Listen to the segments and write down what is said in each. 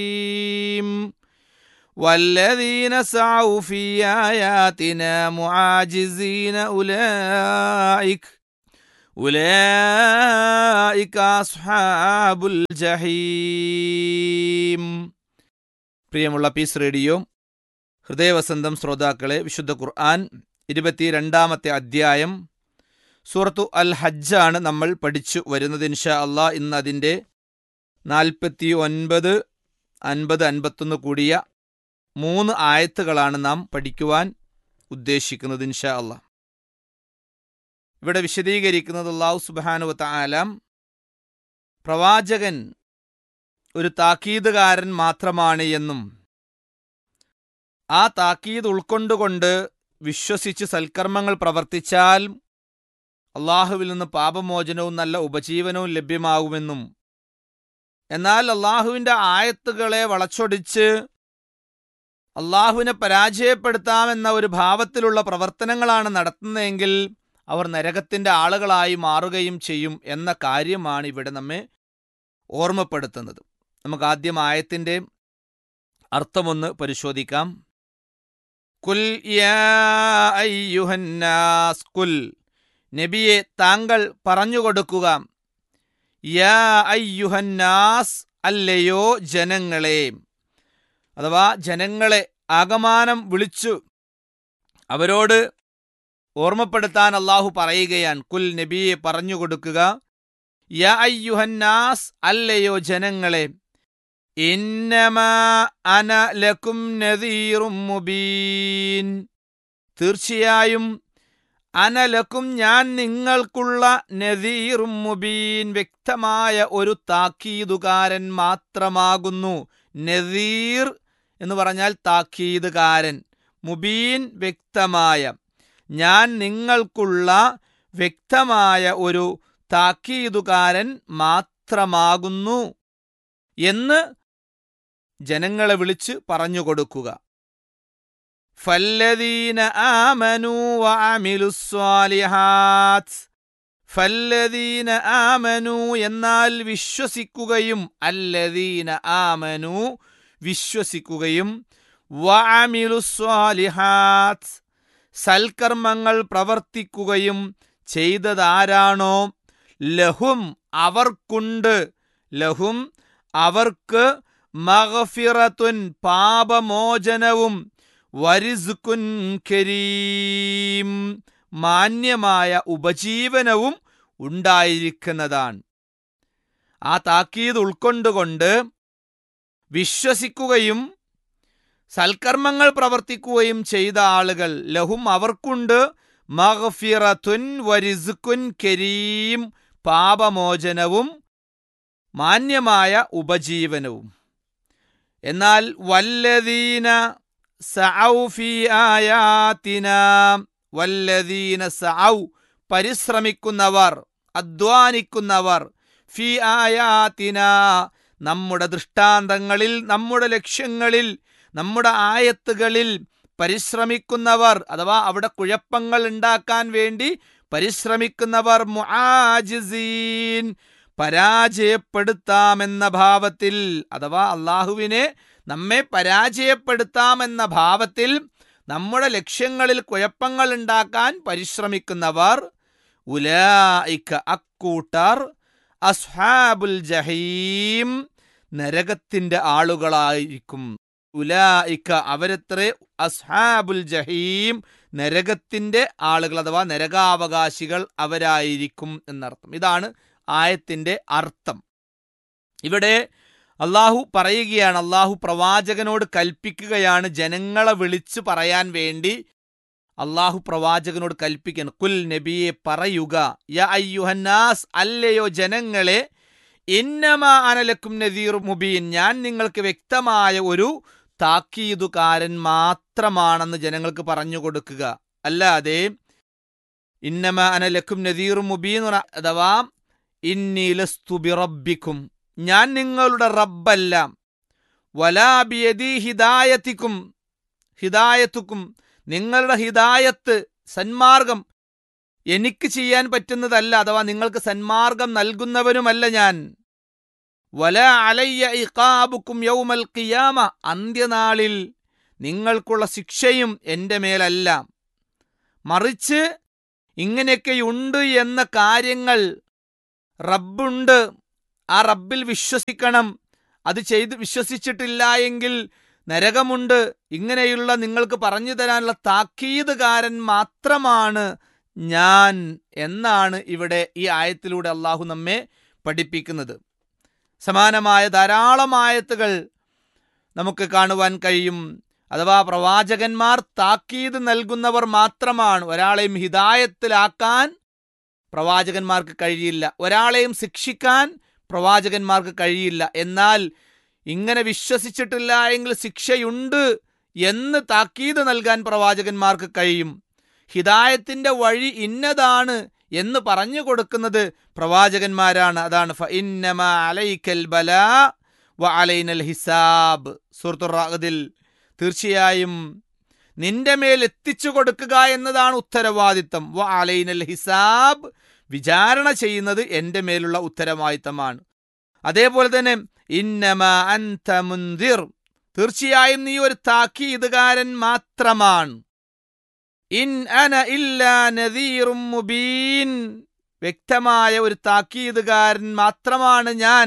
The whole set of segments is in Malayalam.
والذين سعوا في آياتنا معاجزين أولئك أولئك أصحاب الجحيم പ്രിയമുള്ള പീസ് റേഡിയോ ഹൃദയവസന്തം ശ്രോതാക്കളെ വിശുദ്ധ ഖുർആൻ ഇരുപത്തിരണ്ടാമത്തെ അധ്യായം സൂറത്തു അൽ ഹജ്ജാണ് നമ്മൾ പഠിച്ചു വരുന്നത് ഇൻഷാ അള്ളാ ഇന്ന് അതിൻ്റെ നാൽപ്പത്തി ഒൻപത് അൻപത് അൻപത്തൊന്ന് കൂടിയ മൂന്ന് ആയത്തുകളാണ് നാം പഠിക്കുവാൻ ഉദ്ദേശിക്കുന്നത് ഇൻഷാ അള്ളാ ഇവിടെ വിശദീകരിക്കുന്നത് അള്ളാഹു സുബാനുവ താലാം പ്രവാചകൻ ഒരു താക്കീതുകാരൻ മാത്രമാണ് എന്നും ആ താക്കീത് ഉൾക്കൊണ്ടുകൊണ്ട് വിശ്വസിച്ച് സൽക്കർമ്മങ്ങൾ പ്രവർത്തിച്ചാൽ അള്ളാഹുവിൽ നിന്ന് പാപമോചനവും നല്ല ഉപജീവനവും ലഭ്യമാകുമെന്നും എന്നാൽ അള്ളാഹുവിൻ്റെ ആയത്തുകളെ വളച്ചൊടിച്ച് അള്ളാഹുവിനെ പരാജയപ്പെടുത്താമെന്ന ഒരു ഭാവത്തിലുള്ള പ്രവർത്തനങ്ങളാണ് നടത്തുന്നതെങ്കിൽ അവർ നരകത്തിൻ്റെ ആളുകളായി മാറുകയും ചെയ്യും എന്ന കാര്യമാണ് ഇവിടെ നമ്മെ ഓർമ്മപ്പെടുത്തുന്നത് നമുക്ക് ആദ്യം ആയത്തിൻ്റെ അർത്ഥമൊന്ന് പരിശോധിക്കാം കുൽ യാ അയ്യുഹന്നാസ് കുൽ നബിയെ താങ്കൾ പറഞ്ഞുകൊടുക്കുക യാ അയ്യുഹന്നാസ് അല്ലയോ ജനങ്ങളെ അഥവാ ജനങ്ങളെ ആകമാനം വിളിച്ചു അവരോട് ഓർമ്മപ്പെടുത്താൻ അള്ളാഹു പറയുകയാണ് കുൽ നബിയെ പറഞ്ഞുകൊടുക്കുക യാ അയ്യുഹന്നാസ് അല്ലയോ ജനങ്ങളെ ഇന്നമാ അന ലക്കും നദീറും മുബീൻ തീർച്ചയായും അനലക്കും ഞാൻ നിങ്ങൾക്കുള്ള നദീറും മുബീൻ വ്യക്തമായ ഒരു താക്കീതുകാരൻ മാത്രമാകുന്നു നദീർ എന്ന് പറഞ്ഞാൽ താക്കീതുകാരൻ മുബീൻ വ്യക്തമായ ഞാൻ നിങ്ങൾക്കുള്ള വ്യക്തമായ ഒരു താക്കീതുകാരൻ മാത്രമാകുന്നു എന്ന് ജനങ്ങളെ വിളിച്ച് പറഞ്ഞു കൊടുക്കുക ഫല്ലദീന ആമനു വഅമിലുസ്സാലിഹാത്ത് ഫല്ലദീന ആമനു എന്നാൽ വിശ്വസിക്കുകയും അല്ലദീന ആമനു വിശ്വസിക്കുകയും വഅമിലുസ്സാലിഹാത്ത് സൽക്കർമ്മങ്ങൾ പ്രവർത്തിക്കുകയും ചെയ്തതാരാണോ ലഹും അവർക്കുണ്ട് ലഹും അവർക്ക് മഗഫിറത്തുൻ പാപമോചനവും വരിസുക്കുൻ കരീം മാന്യമായ ഉപജീവനവും ഉണ്ടായിരിക്കുന്നതാണ് ആ താക്കീത് ഉൾക്കൊണ്ടുകൊണ്ട് വിശ്വസിക്കുകയും സൽക്കർമ്മങ്ങൾ പ്രവർത്തിക്കുകയും ചെയ്ത ആളുകൾ ലഹും അവർക്കുണ്ട് മഗ്ഫിറത്തുൻ വരിസുക്കുൻ കരീം പാപമോചനവും മാന്യമായ ഉപജീവനവും എന്നാൽ വല്ലദീന സഔ ഫി ആയാത്തിന വല്ലദീന സഔ പരിശ്രമിക്കുന്നവർ അധ്വാനിക്കുന്നവർ ഫി ആയാത്തിന നമ്മുടെ ദൃഷ്ടാന്തങ്ങളിൽ നമ്മുടെ ലക്ഷ്യങ്ങളിൽ നമ്മുടെ ആയത്തുകളിൽ പരിശ്രമിക്കുന്നവർ അഥവാ അവിടെ കുഴപ്പങ്ങൾ ഉണ്ടാക്കാൻ വേണ്ടി പരിശ്രമിക്കുന്നവർ മുആജിസീൻ പരാജയപ്പെടുത്താമെന്ന ഭാവത്തിൽ അഥവാ അള്ളാഹുവിനെ നമ്മെ പരാജയപ്പെടുത്താമെന്ന ഭാവത്തിൽ നമ്മുടെ ലക്ഷ്യങ്ങളിൽ കുഴപ്പങ്ങൾ ഉണ്ടാക്കാൻ പരിശ്രമിക്കുന്നവർ ഉലായിക്ക അക്കൂട്ടർ അസ്ഹാബുൽ ജഹീം നരകത്തിന്റെ ആളുകളായിരിക്കും ഉലായിക്ക അവരത്രേ അസ്ഹാബുൽ ജഹീം നരകത്തിന്റെ ആളുകൾ അഥവാ നരകാവകാശികൾ അവരായിരിക്കും എന്നർത്ഥം ഇതാണ് ആയത്തിന്റെ അർത്ഥം ഇവിടെ അള്ളാഹു പറയുകയാണ് അള്ളാഹു പ്രവാചകനോട് കൽപ്പിക്കുകയാണ് ജനങ്ങളെ വിളിച്ചു പറയാൻ വേണ്ടി അള്ളാഹു പ്രവാചകനോട് കൽപ്പിക്കണം കുൽ നബിയെ പറയുക യ അയ്യുഹന്നാസ് അല്ലയോ ജനങ്ങളെ ഇന്നമാ അനലക്കും നദീർ മുബീൻ ഞാൻ നിങ്ങൾക്ക് വ്യക്തമായ ഒരു താക്കീതുകാരൻ മാത്രമാണെന്ന് ജനങ്ങൾക്ക് പറഞ്ഞു കൊടുക്കുക അല്ലാതെ ഇന്നമ അനലക്കും നദീർ മുബീൻ അഥവാ ഇന്നീലസ്തു ബിറബ്ബിക്കും ഞാൻ നിങ്ങളുടെ റബ്ബല്ല വലാബിയദി ഹിദായത്തിക്കും ഹിദായത്തുക്കും നിങ്ങളുടെ ഹിദായത്ത് സന്മാർഗം എനിക്ക് ചെയ്യാൻ പറ്റുന്നതല്ല അഥവാ നിങ്ങൾക്ക് സന്മാർഗം നൽകുന്നവനുമല്ല ഞാൻ വല അലയ്യ ഇഖാബുക്കും യൗമൽ ഖിയാമ അന്ത്യനാളിൽ നിങ്ങൾക്കുള്ള ശിക്ഷയും എൻ്റെ മേലല്ല മറിച്ച് ഇങ്ങനെയൊക്കെയുണ്ട് എന്ന കാര്യങ്ങൾ റബ്ബുണ്ട് ആ റബ്ബിൽ വിശ്വസിക്കണം അത് ചെയ്ത് വിശ്വസിച്ചിട്ടില്ല എങ്കിൽ നരകമുണ്ട് ഇങ്ങനെയുള്ള നിങ്ങൾക്ക് പറഞ്ഞു തരാനുള്ള താക്കീതുകാരൻ മാത്രമാണ് ഞാൻ എന്നാണ് ഇവിടെ ഈ ആയത്തിലൂടെ അള്ളാഹു നമ്മെ പഠിപ്പിക്കുന്നത് സമാനമായ ധാരാളം ആയത്തുകൾ നമുക്ക് കാണുവാൻ കഴിയും അഥവാ പ്രവാചകന്മാർ താക്കീത് നൽകുന്നവർ മാത്രമാണ് ഒരാളെയും ഹിതായത്തിലാക്കാൻ പ്രവാചകന്മാർക്ക് കഴിയില്ല ഒരാളെയും ശിക്ഷിക്കാൻ പ്രവാചകന്മാർക്ക് കഴിയില്ല എന്നാൽ ഇങ്ങനെ വിശ്വസിച്ചിട്ടില്ല എങ്കിൽ ശിക്ഷയുണ്ട് എന്ന് താക്കീത് നൽകാൻ പ്രവാചകന്മാർക്ക് കഴിയും ഹിദായത്തിന്റെ വഴി ഇന്നതാണ് എന്ന് പറഞ്ഞു കൊടുക്കുന്നത് പ്രവാചകന്മാരാണ് അതാണ് ഫ ഇന്നമ അലൈക്കൽ ബലാ വ അലൈനൽ ഹിസാബ് സുഹൃത്തുറാഗതിൽ തീർച്ചയായും നിന്റെ മേൽ എത്തിച്ചു കൊടുക്കുക എന്നതാണ് ഉത്തരവാദിത്തം വ അലൈനൽ ഹിസാബ് വിചാരണ ചെയ്യുന്നത് എൻ്റെ മേലുള്ള ഉത്തരവാദിത്തമാണ് അതേപോലെ തന്നെ ഇന്നമ അൻത മുന്തിർ തീർച്ചയായും നീ ഒരു താക്കീതുകാരൻ മാത്രമാണ് ഇൻ അന ഇല്ലാ നദീറും മുബീൻ വ്യക്തമായ ഒരു താക്കീതുകാരൻ മാത്രമാണ് ഞാൻ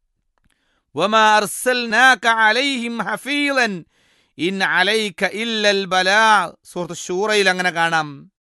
വമാ അർസൽനാക അലൈഹിം ഹഫീളൻ ഇൻ അലൈക ഇല്ലൽ ബലാ സൂറത്ത് ഷൂറയിൽ അങ്ങനെ കാണാം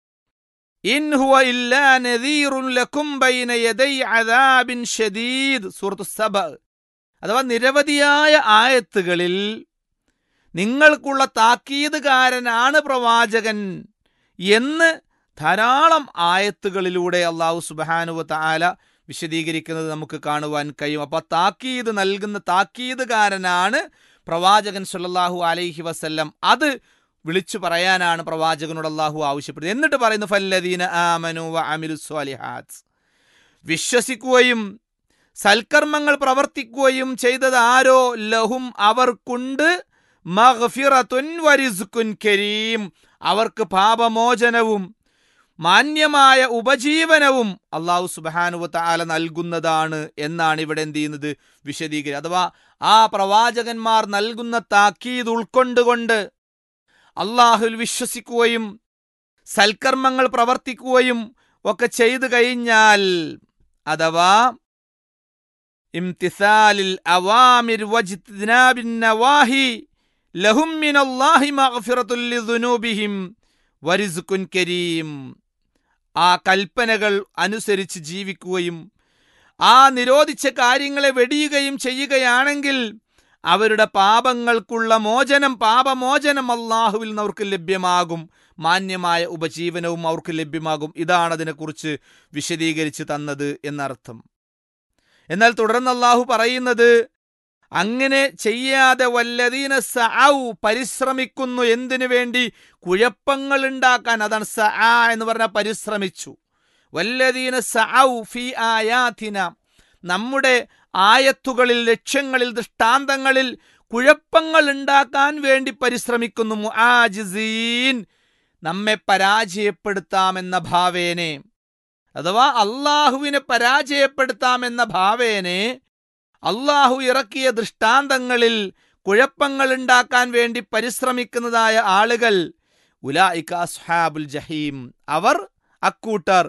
ഇൻ ഹുവ ഇല്ലാ നദീറുൻ ലക്കും ബൈന യദൈ അദാബിൻ ഷദീദ് സൂറത്ത് സബ അഥവാ നിരവധിയായ ആയത്തുകളിൽ നിങ്ങൾക്കുള്ള താക്കീതുകാരനാണ് പ്രവാചകൻ എന്ന് ധാരാളം ആയത്തുകളിലൂടെ അള്ളാഹു സുബാനുവ താല വിശദീകരിക്കുന്നത് നമുക്ക് കാണുവാൻ കഴിയും അപ്പൊ താക്കീത് നൽകുന്ന താക്കീതുകാരനാണ് പ്രവാചകൻ സല്ലല്ലാഹു അലൈഹി വസല്ലം അത് വിളിച്ചു പറയാനാണ് പ്രവാചകനോട് അള്ളാഹു ആവശ്യപ്പെടുന്നത് എന്നിട്ട് പറയുന്നു ഫല്ലദീന ആമനു വ അമിലു സ്വാലിഹാത്ത് വിശ്വസിക്കുകയും സൽക്കർമ്മങ്ങൾ പ്രവർത്തിക്കുകയും ചെയ്തത് ആരോ ലഹും അവർക്കുണ്ട് മഗ്ഫിറത്തുൻ വരിസുക്കുൻ കരീം അവർക്ക് പാപമോചനവും മാന്യമായ ഉപജീവനവും അള്ളാഹു സുബാനുവ താല നൽകുന്നതാണ് എന്നാണ് ഇവിടെ എന്ത് ചെയ്യുന്നത് വിശദീകരി അഥവാ ആ പ്രവാചകന്മാർ നൽകുന്ന താക്കീത് ഉൾക്കൊണ്ടുകൊണ്ട് അള്ളാഹുൽ വിശ്വസിക്കുകയും സൽക്കർമ്മങ്ങൾ പ്രവർത്തിക്കുകയും ഒക്കെ ചെയ്തു കഴിഞ്ഞാൽ അഥവാ ഇംതിസാലിൽ അവാമിർ വജ്തിനാബിൻ നവാഹി ലഹും മിനല്ലാഹി മഗ്ഫിറത്തുൽ ലിദുനൂബിഹിം വരിസുക്കുൻ കരീം ആ കൽപ്പനകൾ അനുസരിച്ച് ജീവിക്കുകയും ആ നിരോധിച്ച കാര്യങ്ങളെ വെടിയുകയും ചെയ്യുകയാണെങ്കിൽ അവരുടെ പാപങ്ങൾക്കുള്ള മോചനം പാപമോചനം അള്ളാഹുവിൽ നിന്ന് അവർക്ക് ലഭ്യമാകും മാന്യമായ ഉപജീവനവും അവർക്ക് ലഭ്യമാകും ഇതാണ് അതിനെക്കുറിച്ച് വിശദീകരിച്ച് തന്നത് എന്നർത്ഥം എന്നാൽ തുടർന്ന് അള്ളാഹു പറയുന്നത് അങ്ങനെ ചെയ്യാതെ വല്ലതീന സഔ പരിശ്രമിക്കുന്നു എന്തിനു വേണ്ടി കുഴപ്പങ്ങൾ ഉണ്ടാക്കാൻ അതാണ് സ എന്ന് പറഞ്ഞാൽ പരിശ്രമിച്ചു വല്ലതീന സഔ ഫി ആയാഥിന നമ്മുടെ ആയത്തുകളിൽ ലക്ഷ്യങ്ങളിൽ ദൃഷ്ടാന്തങ്ങളിൽ കുഴപ്പങ്ങൾ ഉണ്ടാക്കാൻ വേണ്ടി പരിശ്രമിക്കുന്നു മുആജിസീൻ നമ്മെ പരാജയപ്പെടുത്താമെന്ന ഭാവേനെ അഥവാ അള്ളാഹുവിനെ പരാജയപ്പെടുത്താമെന്ന ഭാവേനെ അള്ളാഹു ഇറക്കിയ ദൃഷ്ടാന്തങ്ങളിൽ കുഴപ്പങ്ങൾ ഉണ്ടാക്കാൻ വേണ്ടി പരിശ്രമിക്കുന്നതായ ആളുകൾ ഉലായിക അസ്ഹാബുൽ ജഹീം അവർ അക്കൂട്ടർ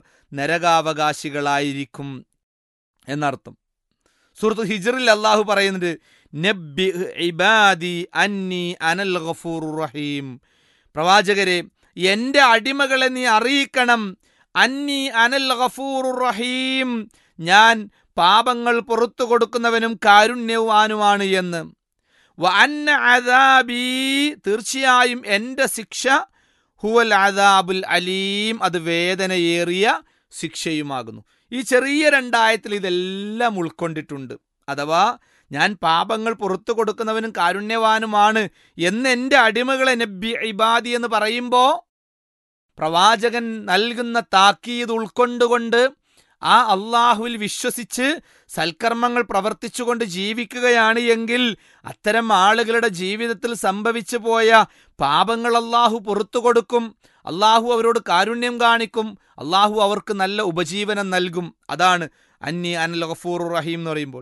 നരകാവകാശികളായിരിക്കും എന്നർത്ഥം സുഹൃത്ത് ഹിജറിൽ അള്ളാഹു പറയുന്നുണ്ട് നബ്ബി ഇബാദി അന്നി അനൽ ഗഫൂർ റഹീം പ്രവാചകരെ എൻ്റെ അടിമകളെ നീ അറിയിക്കണം അന്നി അനൽ ഗഫൂർ റഹീം ഞാൻ പാപങ്ങൾ പുറത്തു കൊടുക്കുന്നവനും കാരുണ്യവാനുമാണ് എന്ന് വ അന്ന അദാബി തീർച്ചയായും എൻ്റെ ശിക്ഷ ഹുവൽ അദാബുൽ അലീം അത് വേദനയേറിയ ശിക്ഷയുമാകുന്നു ഈ ചെറിയ രണ്ടായത്തിൽ ഇതെല്ലാം ഉൾക്കൊണ്ടിട്ടുണ്ട് അഥവാ ഞാൻ പാപങ്ങൾ പുറത്തു കൊടുക്കുന്നവനും കാരുണ്യവാനുമാണ് എന്ന് എൻ്റെ അടിമകളെ നബി ഇബാദി എന്ന് പറയുമ്പോൾ പ്രവാചകൻ നൽകുന്ന താക്കീത് ഉൾക്കൊണ്ടുകൊണ്ട് ആ അള്ളാഹുവിൽ വിശ്വസിച്ച് സൽക്കർമ്മങ്ങൾ പ്രവർത്തിച്ചുകൊണ്ട് ജീവിക്കുകയാണ് എങ്കിൽ അത്തരം ആളുകളുടെ ജീവിതത്തിൽ സംഭവിച്ചു പോയ പാപങ്ങൾ അള്ളാഹു പുറത്തു കൊടുക്കും അള്ളാഹു അവരോട് കാരുണ്യം കാണിക്കും അള്ളാഹു അവർക്ക് നല്ല ഉപജീവനം നൽകും അതാണ് അന്നി അനൽ ഗഫൂർ റഹീം എന്ന് പറയുമ്പോൾ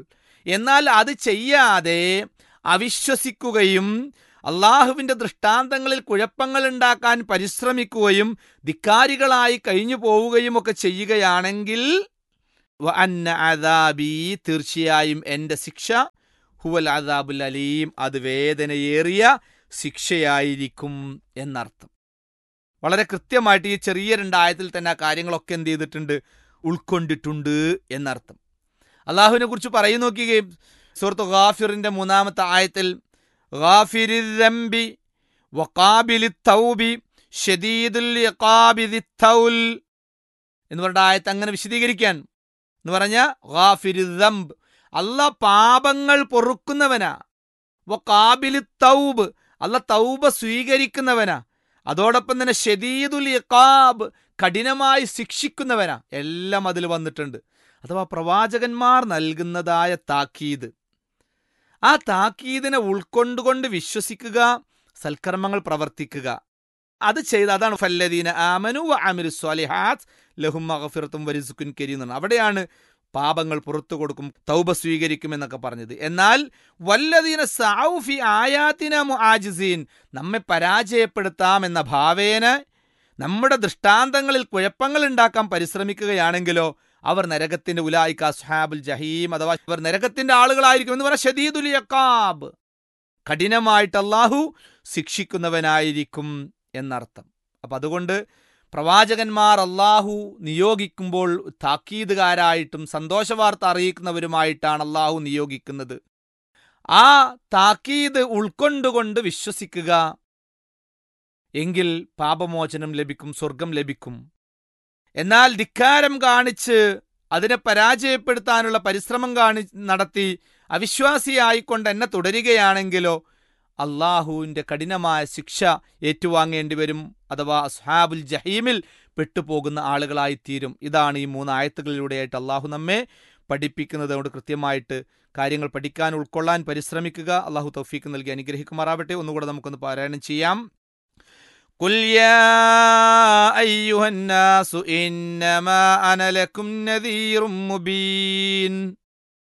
എന്നാൽ അത് ചെയ്യാതെ അവിശ്വസിക്കുകയും അള്ളാഹുവിൻ്റെ ദൃഷ്ടാന്തങ്ങളിൽ കുഴപ്പങ്ങൾ ഉണ്ടാക്കാൻ പരിശ്രമിക്കുകയും ധിക്കാരികളായി കഴിഞ്ഞു പോവുകയും ഒക്കെ ചെയ്യുകയാണെങ്കിൽ വ അന്ന അദാബി തീർച്ചയായും എൻ്റെ ശിക്ഷ ഹുവൽ അദാബുൽ അലീം അത് വേദനയേറിയ ശിക്ഷയായിരിക്കും എന്നർത്ഥം വളരെ കൃത്യമായിട്ട് ഈ ചെറിയ രണ്ടായത്തിൽ തന്നെ ആ കാര്യങ്ങളൊക്കെ എന്ത് ചെയ്തിട്ടുണ്ട് ഉൾക്കൊണ്ടിട്ടുണ്ട് എന്നർത്ഥം അള്ളാഹുവിനെ കുറിച്ച് പറയുന്നു നോക്കുകയും സുഹൃത്ത് ഗാഫിറിന്റെ മൂന്നാമത്തെ ആയത്തിൽ ഗാഫിരി ദംബി വഖാബിലി തൗബി ഷദീദുൽ ഇഖാബി ദിത്തൗൽ എന്ന് പറഞ്ഞ ആയത്ത് അങ്ങനെ വിശദീകരിക്കാൻ എന്ന് പറഞ്ഞ ഗാഫിരി ദംബ് അല്ല പാപങ്ങൾ പൊറുക്കുന്നവനാ വഖാബിലി തൗബ് അല്ല തൗബ സ്വീകരിക്കുന്നവനാ അതോടൊപ്പം തന്നെ ഷദീദുൽ ഇഖാബ് കഠിനമായി ശിക്ഷിക്കുന്നവനാ എല്ലാം അതിൽ വന്നിട്ടുണ്ട് അഥവാ പ്രവാചകന്മാർ നൽകുന്നതായ താക്കീത് ആ താക്കീതിനെ ഉൾക്കൊണ്ടുകൊണ്ട് വിശ്വസിക്കുക സൽക്കർമ്മങ്ങൾ പ്രവർത്തിക്കുക അത് ചെയ്ത് അതാണ് ഫല്ലദീന ആമനു വ അമിരു സ്വാലിഹാത്ത് ലഹും മഗഫിറത്തും വരിസുക്കുൻ കരീം എന്നാണ് അവിടെയാണ് പാപങ്ങൾ പുറത്തു കൊടുക്കും തൗബ സ്വീകരിക്കും എന്നൊക്കെ പറഞ്ഞത് എന്നാൽ വല്ലദീന സൗഫി ആയാത്തിന മുആജിസീൻ നമ്മെ പരാജയപ്പെടുത്താം എന്ന ഭാവേന നമ്മുടെ ദൃഷ്ടാന്തങ്ങളിൽ കുഴപ്പങ്ങൾ ഉണ്ടാക്കാൻ പരിശ്രമിക്കുകയാണെങ്കിലോ അവർ നരകത്തിന്റെ ഉലായിക്ക അസ്ഹാബുൽ ജഹീം അഥവാ ഇവർ നരകത്തിന്റെ ആളുകളായിരിക്കും എന്ന് പറഞ്ഞാൽ ഷദീദുൽ യക്കാബ് കഠിനമായിട്ട് അള്ളാഹു ശിക്ഷിക്കുന്നവനായിരിക്കും എന്നർത്ഥം അപ്പം അതുകൊണ്ട് പ്രവാചകന്മാർ അള്ളാഹു നിയോഗിക്കുമ്പോൾ താക്കീതുകാരായിട്ടും സന്തോഷവാർത്ത അറിയിക്കുന്നവരുമായിട്ടാണ് അള്ളാഹു നിയോഗിക്കുന്നത് ആ താക്കീത് ഉൾക്കൊണ്ടുകൊണ്ട് വിശ്വസിക്കുക എങ്കിൽ പാപമോചനം ലഭിക്കും സ്വർഗം ലഭിക്കും എന്നാൽ ധിക്കാരം കാണിച്ച് അതിനെ പരാജയപ്പെടുത്താനുള്ള പരിശ്രമം കാണി നടത്തി അവിശ്വാസിയായിക്കൊണ്ട് എന്നെ തുടരുകയാണെങ്കിലോ അള്ളാഹുവിൻ്റെ കഠിനമായ ശിക്ഷ ഏറ്റുവാങ്ങേണ്ടി വരും അഥവാ അസ്ഹാബുൽ ജഹീമിൽ പെട്ടുപോകുന്ന ആളുകളായിത്തീരും ഇതാണ് ഈ മൂന്ന് ആയത്തുകളിലൂടെയായിട്ട് അള്ളാഹു നമ്മെ പഠിപ്പിക്കുന്നത് കൊണ്ട് കൃത്യമായിട്ട് കാര്യങ്ങൾ പഠിക്കാൻ ഉൾക്കൊള്ളാൻ പരിശ്രമിക്കുക അള്ളാഹു തൗഫീക്ക് നൽകി അനുഗ്രഹിക്കുമാറാവട്ടെ ഒന്നുകൂടെ നമുക്കൊന്ന് പാരായണം ചെയ്യാം قل يا أيها الناس إنما أنا لكم نذير مبين